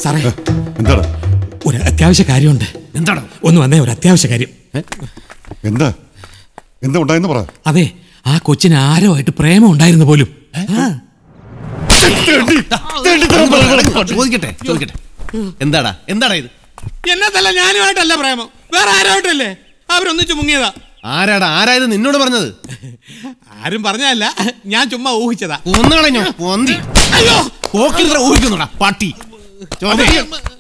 സാറേ എന്താണ് ഒരു അത്യാവശ്യ കാര്യമുണ്ട് എന്താണ് ഒന്ന് വന്നേ ഒരു അത്യാവശ്യ കാര്യം എന്താ എന്താ ഉണ്ടായെന്ന് പറ അതെ ആ കൊച്ചിന് ആരുമായിട്ട് പ്രേമം ഉണ്ടായിരുന്നു പോലും ആ, ചോദിക്കട്ടെ ചോദിക്കട്ടെ എന്താടാ എന്താടാ ഇത് എന്നതല്ല ഞാനുമായിട്ടല്ല പ്രേമം വേറെ ആരുമായിട്ടല്ലേ അവരൊന്നിച്ച് മുങ്ങിയതാ ആരാടാ ആരായത് നിന്നോട് പറഞ്ഞത് ആരും പറഞ്ഞതല്ല ഞാൻ ചുമ്മാ ഊഹിച്ചതാ കൊന്നുകളഞ്ഞോ പൊന്തി അയ്യോ പോക്കിൽ ഊഹിക്കുന്നുടാ പട്ടി ചോദിക്ക